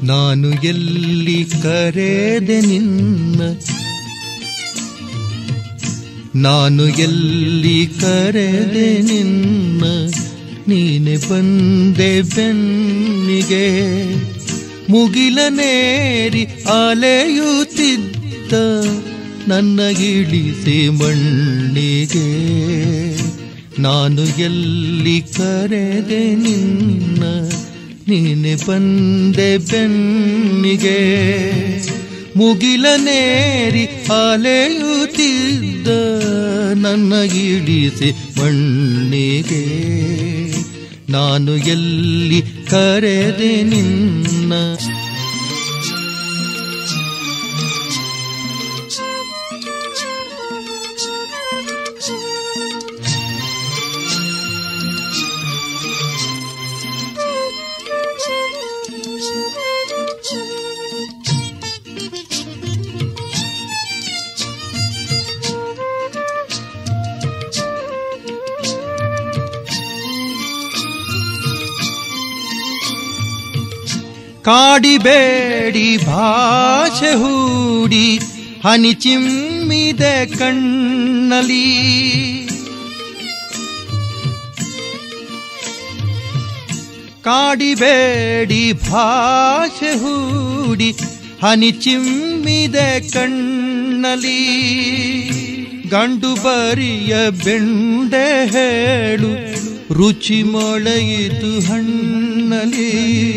ನಾನು ಎಲ್ಲಿ ಕರೆದೆ ನಿನ್ನ ನಾನು ಎಲ್ಲಿ ಕರೆದೆ ನಿನ್ನ ನೀನೆ ಬಂದೆ ಬೆನ್ನಿಗೆ ಮುಗಿಲನೇರಿ ಅಲೆಯುತ್ತಿದ್ದ ನನ್ನ ಇಳಿಸಿ ಮಣ್ಣಿಗೆ ನಾನು ಎಲ್ಲಿ ಕರೆದೆ ನಿನ್ನ ನೀನೆ ಬಂದೆ ಬೆನ್ನಿಗೆ ಮುಗಿಲನೇರಿ ಅಲೆಯುತ್ತಿದ್ದ ನನ್ನ ಇಳಿಸಿ ಮಣ್ಣಿಗೆ ನಾನು ಎಲ್ಲಿ ಕರೆದೆ ನಿನ್ನ ಕಾಡಿಬೇಡಿ ಭಾಷೆ ಹೂಡಿ ಹನಿ ಚಿಮ್ಮಿದೆ ಕಣ್ಣಲಿ ಕಾಡಿಬೇಡಿ ಭಾಷೆ ಹೂಡಿ ಹನಿ ಚಿಮ್ಮಿದೆ ಕಣ್ಣಲಿ ಗಂಡು ಬರಿಯ ಬೆಂಡೆ ಹೇಳು ರುಚಿ ಮೊಳೆಯಿತು ಹಣ್ಣಲಿ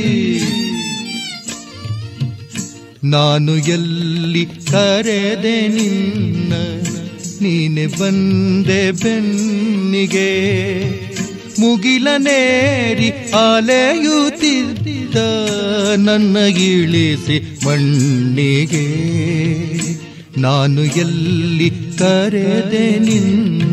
ನಾನು ಎಲ್ಲಿ ಕರೆದೆ ನಿನ್ನ ನೀನೆ ಬಂದೆ ಬೆನ್ನಿಗೆ ಮುಗಿಲನೇರಿ ಅಲೆಯುತ್ತಿದ್ದ ನನ್ನ ಇಳಿಸಿ ಮಣ್ಣಿಗೆ ನಾನು ಎಲ್ಲಿ ಕರೆದೆ ನಿನ್ನ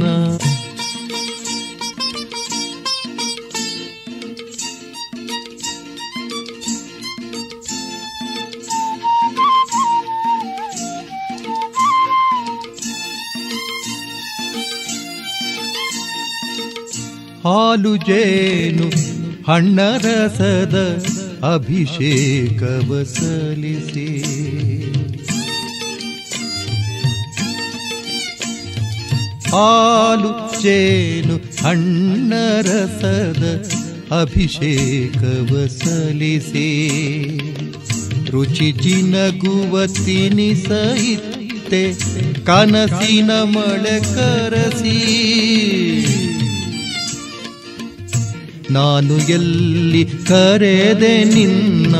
ಹಾಲು ಜೇನು ಹಣ್ಣರಸದ ಅಭಿಷೇಕವ ಸಲ್ಲಿಸಿ ಹಾಲು ಜೇನು ಹಣ್ಣರಸದ ಅಭಿಷೇಕವ ಸಲ್ಲಿಸಿ ರುಚಿ ಜಿನಗುವ ತಿನಿಸೈತೆ ಕನಸಿನ ಮಳೆ ಕರಸಿ ನಾನು ಎಲ್ಲಿ ಕರೆದೆ ನಿನ್ನ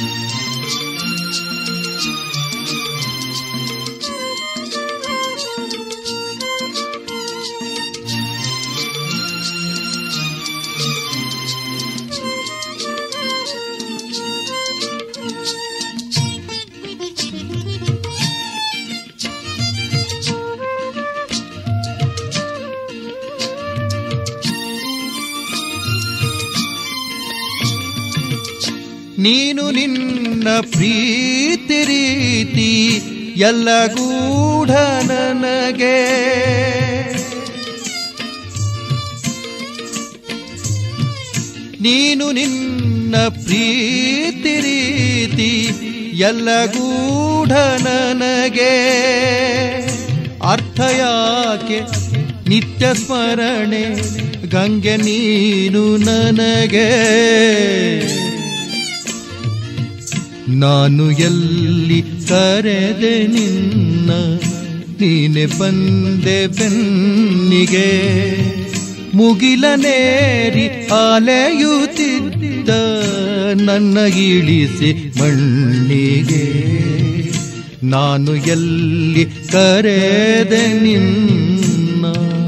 ನೀನು ನಿನ್ನ ಪ್ರೀತಿ ರೀತಿ ಎಲ್ಲ ಗೂಢ ನನಗೆ ನೀನು ನಿನ್ನ ಪ್ರೀತಿ ರೀತಿ ಎಲ್ಲ ಗೂಢ ನನಗೆ ಅರ್ಥ ಯಾಕೆ ನಿತ್ಯ ಸ್ಮರಣೆ ಗಂಗೆ ನೀನು ನನಗೆ ನಾನು ಎಲ್ಲಿ ಕರೆದೆ ನಿನ್ನ ನೀನೆ ಬಂದೆ ಬೆನ್ನಿಗೆ ಮುಗಿಲನೇರಿ ಅಲೆಯುತ್ತಿದ್ದ ನನ್ನ ಇಳಿಸಿ ಮಣ್ಣಿಗೆ ನಾನು ಎಲ್ಲಿ ಕರೆದೆ ನಿನ್ನ